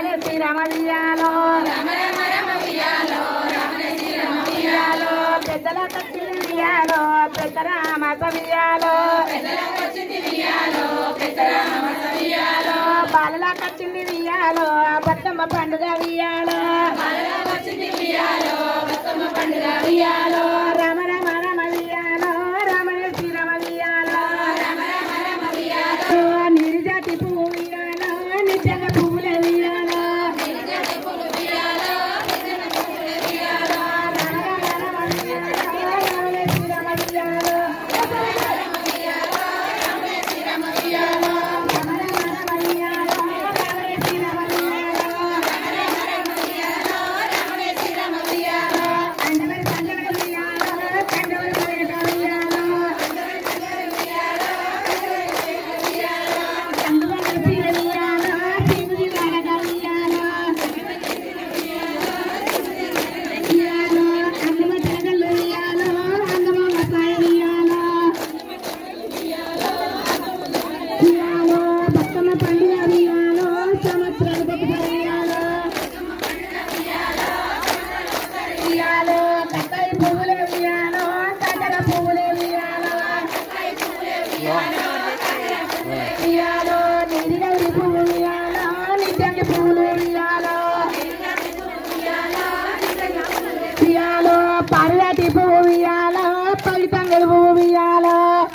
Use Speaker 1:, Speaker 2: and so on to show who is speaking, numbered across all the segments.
Speaker 1: రమణ శ్రీరమ వియాలో వియాలో పెద్దల కచ్చింది వియాలో పెద్ద రామస వియాలో బాలల కచ్చింది వియాలో బతుకమ్మ పండుగ వియాలో వియాలో రమ రమ రమ వియాలో రమణ శ్రీరమ వియాలో నిర్జాతి పువ్వు వియాలో నిజంగ పువ్వుల వియాలో ఉయ్యాలో నీరిగౌరి పువ్వు ఉయ్యాలో నిత్యంగి పువ్వులు ఉయ్యాలో ఉయ్యాలో పారిరాటి పువ్వు ఉయ్యాలో పలితంగడి పువ్వు ఉయ్యాలో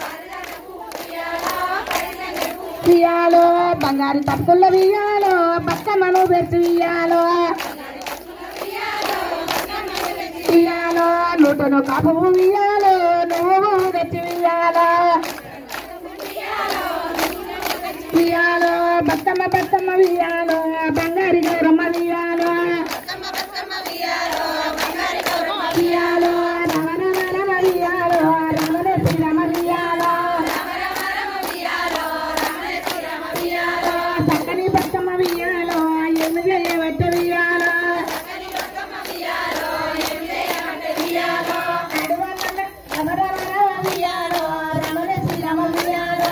Speaker 1: ఉయ్యాలో బంగారు తప్పుల ఉయ్యాలో బక్కమ్మను పెట్టి ఉయ్యాలో ఉయ్యాలో నూటను కాపు ఉయ్యాలో నువ్వు పెట్టి ఉయ్యాలో ఉయ్యాలో బత్తమ్మ బత్తమ్మ ఉయ్యాలో బంగారు గౌరమ్మ ఉయ్యాలో ఉయ్యాలో రమ రమ రమ ఉయ్యాలో రమణ శ్రీరమ ఉయ్యాలో చక్కని బత్తమ్మ ఉయ్యాలో ఎన్ని చేయబట్ట ఉయ్యాలో అడవన్న రమ రమ రమ ఉయ్యాలో రమణ శ్రీరమ ఉయ్యాలో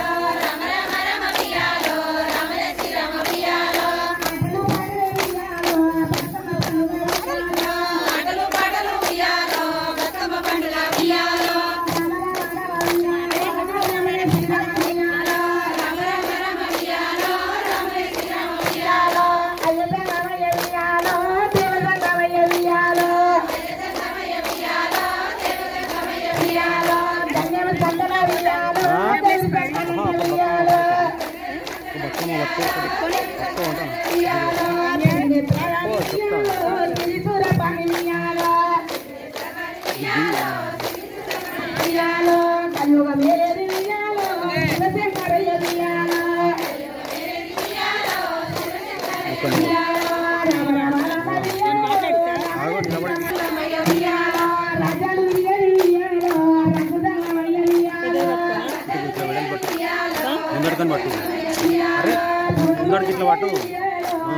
Speaker 2: ముందడికని పట్టు అరే ముందడికి ఇట్లా పట్టు ఆ.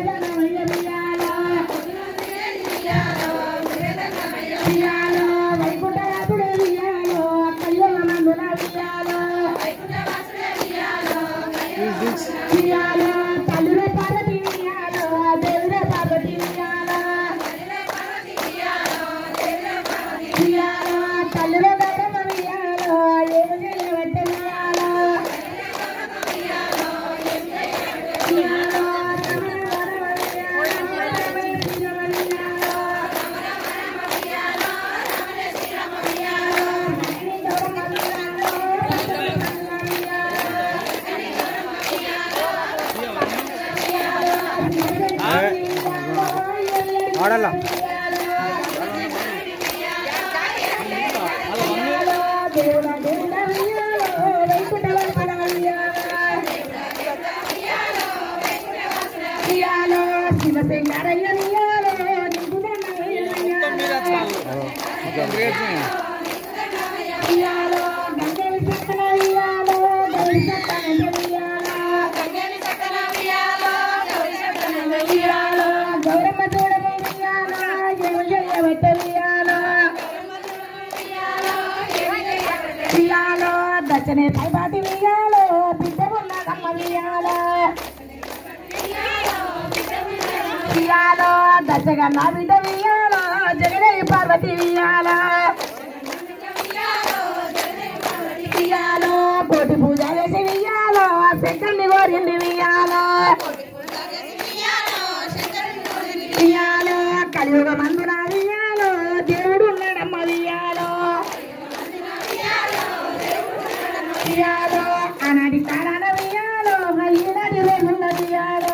Speaker 2: ఆడాలా
Speaker 1: గౌరమ్మ చూడము వియాలో దచ్చనే పైపాటి వియాలో బిడ్డ ఉన్న కమ్మ వియాలో వియాలో దశగా నా బిడ్డ వియాలో జగదే పార్వతి వియాలో వియాలో కోటి పూజ చేసి వియాలో శంకర్ని కోరింది వియాలో వియాలో కలియుగ మందున వియాలో దేవుడు ఉన్నాడమ్మ వియాలో వియాలో ఆనాటి కాలాన వియాలో ఈనాటి రేగున్న వియాలో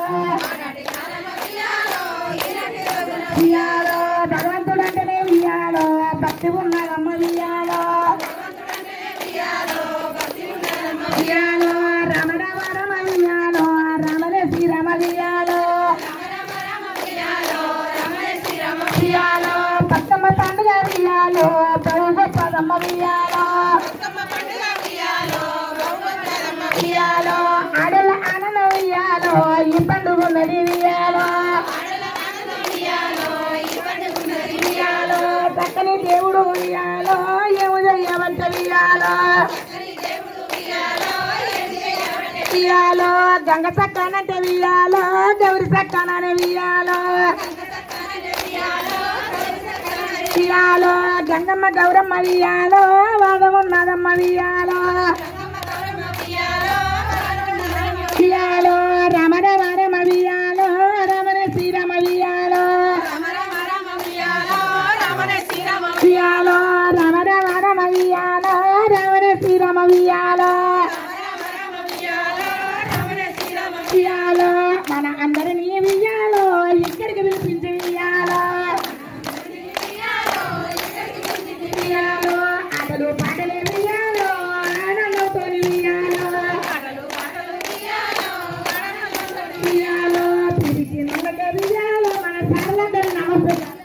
Speaker 1: వియాలో భగవంతుడు అంటేనే వియాలో భక్తి ఉన్నదమ్మ వియాలో వియాలో రమ రమ రమ వియాలో రమణ శ్రీరమ వియాలో వియాలో బతుకమ్మ పండుగ వియాలో బరువు పదమ్మ వియాలో వియాలో ఆడల ఆనంద వియాలో ఈ పండుగ ఉన్నది వియాలో వియాలో చక్కని దేవుడు వియాలో ఏము చెయ్యవంట వియాలో వియాలో గంగ చక్కనంటే వియాలో గౌరి చక్కనని వియాలో వియాలో గంగమ్మ గౌరమ్మ వియాలో వాదమున్నదమ్మ వియాలో వియాలో రమణ రమ వియాలో రమణ శ్రీరమ వియాలో వియాలో రమణ రమ వియాలో రమణ శ్రీరమ వియాలో వియాలో మన అందరినీ వియాలో ఎక్కడికి పిలిపించి వియాలో వియాలో ఆటలు పాటలే వియాలో ఆనందంతో వియాలో వియాలో పిలిచి నమ్మక వియాలో మన సరళందరూ నమస్తే